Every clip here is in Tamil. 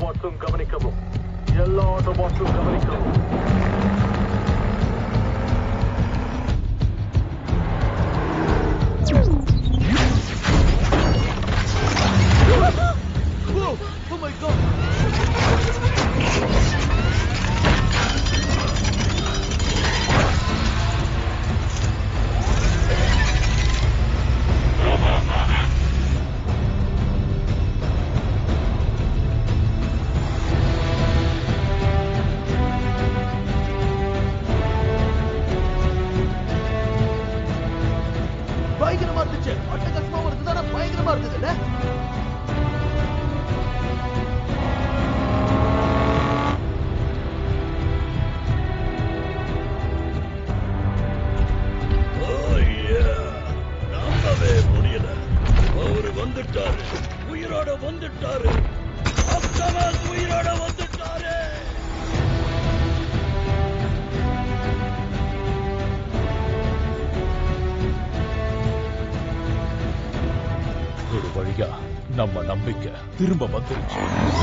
ஆட்டோபாட்ஸும் கவனிக்கவும் எல்லா ஆட்டோபாட்ஸும் கவனிக்கவும் Oh my god! பயங்கரமா இருந்துச்சு அட்டகாசமா இருந்தது ஆனா பயங்கரமா இருந்ததுல்ல நம்பவே முடியல அவரு வந்துட்டாரு உயிரோட வந்துட்டாரு ஆப்டமஸ் உயிரோட வந்துட்டாரு ஒரு வழியா நம்ம நம்பிக்கை திரும்ப வந்துருச்சு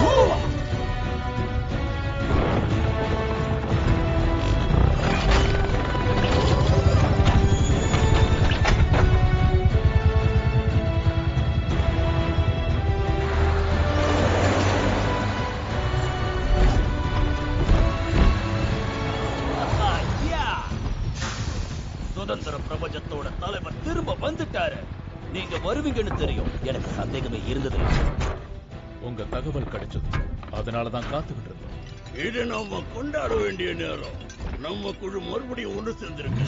சுதந்திர பிரபஞ்சத்தோட தலைவர் திரும்ப வந்துட்டாரு நீங்க வருவீங்கன்னு தெரியும் எனக்கு சந்தேகமே இருந்தது உங்க தகவல் கிடைச்சது அதனாலதான் காத்துக்கிட்டு இருந்தோம் இது நம்ம கொண்டாட வேண்டிய நேரம் நம்ம குழு மறுபடியும் ஒன்று சேர்ந்திருக்கு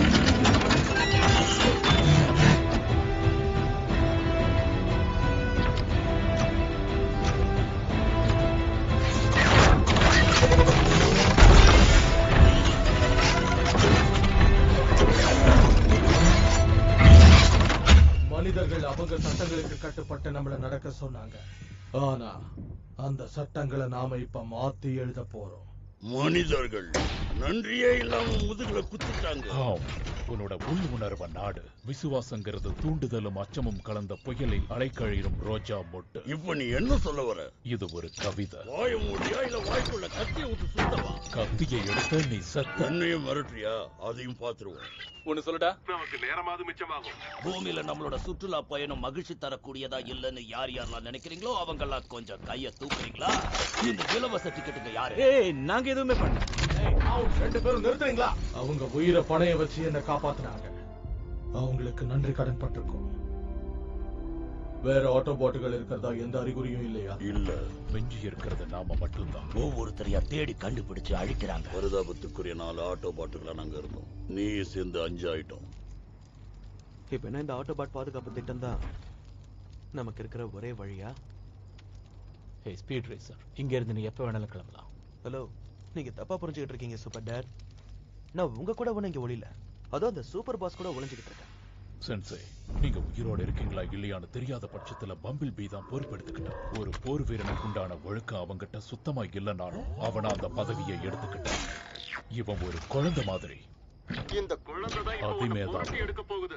மனிதர்கள் அவங்க சட்டங்களுக்கு கட்டுப்பட்டு நம்மள நடக்க சொன்னாங்க ஆனா அந்த சட்டங்களை நாம இப்ப மாத்தி எழுத போறோம் மனிதர்கள் நன்றியே இல்லாம முதுகுல குத்திட்டாங்க ஆம் உன்னோட உள் உணர்வ நாடு விசுவாசங்கிறது தூண்டுதலும் அச்சமும் கலந்த புயலில் அலைக்கழிரும் ரோஜா மொட்டு இப்ப நீ என்ன சொல்ல வர இது ஒரு கவிதை வாய மூடியா இல்ல வாய்க்குள்ள கத்திய விட்டு சுத்தவா கத்தியை எடுத்த நீ சத்த என்னையும் மிரட்டுறியா அதையும் பாத்துருவோம் ஒன்னு சொல்லடா நமக்கு நேரமாவது மிச்சமாகும் பூமியில நம்மளோட சுற்றுலா பயணம் மகிழ்ச்சி தரக்கூடியதா இல்லைன்னு யார் யாரெல்லாம் நினைக்கிறீங்களோ அவங்க எல்லாம் கொஞ்சம் கைய தூக்குறீங்களா இந்த இலவச டிக்கெட்டுங்க யாரு ஏய் நாங்க எதுவுமே பண்ணல ரெண்டு பேரும் நிறுத்துறீங்களா அவங்க உயிரை பணைய வச்சு என்ன காப்பாத்துனாங்க அவங்களுக்கு நன்றி கடன் பட்டிருக்கோம் வேற ஆட்டோ போட்டுகள் இருக்கிறதா எந்த அறிகுறியும் இல்லையா இல்ல மிஞ்சி இருக்கிறது நாம மட்டும்தான் ஒவ்வொருத்தரையா தேடி கண்டுபிடிச்சு அழிக்கிறாங்க பரிதாபத்துக்குரிய நாலு ஆட்டோ பாட்டுகளா நாங்க இருந்தோம் நீ சேர்ந்து அஞ்சு ஆயிட்டோம் இப்ப என்ன இந்த ஆட்டோபாட் பாதுகாப்பு திட்டம் தான் நமக்கு இருக்கிற ஒரே வழியா ஹே ஸ்பீட் ரேசர் இங்க இருந்து நீ எப்ப வேணாலும் கிளம்பலாம் ஹலோ நீங்க தப்பா புரிஞ்சுக்கிட்டு இருக்கீங்க சூப்பர் டேட் நான் உங்க கூட ஒண்ணு இங்க ஒளியில அதோ அந்த சூப்பர் பாஸ் கூட ஒளிஞ்சுக்கிட்டு இருக்கேன் சென்சே நீங்க உயிரோட இருக்கீங்களா இல்லையான்னு தெரியாத பட்சத்துல பம்பிள் பீ தான் பொறுப்பெடுத்துக்கிட்டான் ஒரு போர் வீரனுக்கு உண்டான ஒழுக்கம் அவங்கிட்ட சுத்தமா இல்லைனாலும் அவனா அந்த பதவியை எடுத்துக்கிட்டான் இவன் ஒரு குழந்தை மாதிரி இந்த குழந்தை தான் இப்போ உன்னை அதிமேதான். புரட்டி எடுக்க போகுது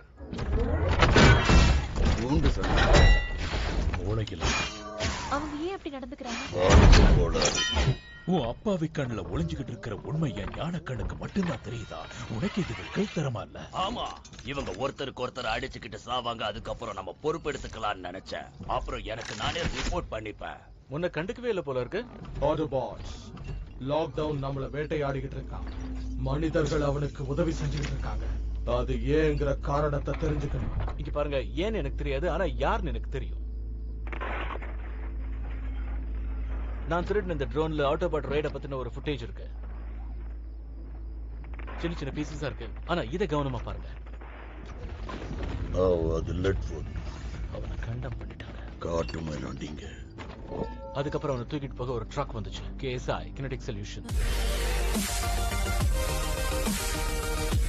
உண்டு சண்டை மூளையில் அவங்க ஏன் அப்படி நடந்துக்கிறாங்க பாதிப்பு கோளாறு. உன் அப்பாவி கண்ணுல ஒளிஞ்சுகிட்டு இருக்கிற உண்மை என் ஞான கண்ணுக்கு மட்டும்தான் தெரியுதா உனக்கு இது கீழ்த்தரமா இல்ல ஆமா இவங்க ஒருத்தருக்கு ஒருத்தர் அடிச்சுக்கிட்டு சாவாங்க அதுக்கப்புறம் நம்ம பொறுப்பெடுத்துக்கலாம்னு நினைச்சேன் அப்புறம் எனக்கு நானே ரிப்போர்ட் பண்ணிப்பேன் உன்னை கண்டுக்கவே இல்ல போல இருக்கு ஆட்டோபாட்ஸ் லாக்டவுன் நம்மள வேட்டையாடிக்கிட்டு இருக்கான் மனிதர்கள் அவனுக்கு உதவி செஞ்சுக்கிட்டு இருக்காங்க அது ஏங்கிற காரணத்தை தெரிஞ்சுக்கணும் இங்க பாருங்க ஏன்னு எனக்கு தெரியாது ஆனா யாருன்னு எனக்கு தெரியும் நான் திருடின இந்த ட்ரோன்ல ஆட்டோபாட் ரைட பத்தின ஒரு ஃபுட்டேஜ் இருக்கு சின்ன சின்ன பீசஸா இருக்கு ஆனா இதை கவனமா பாருங்க ஓ அது லெட் ஃபுட் அவனை கண்டம் பண்ணிட்டாங்க காட்டு மயிலாண்டிங்க அதுக்கப்புறம் அவனை தூக்கிட்டு போக ஒரு ட்ரக் வந்துச்சு கேஎஸ்ஐ கினடிக் சொல்யூஷன்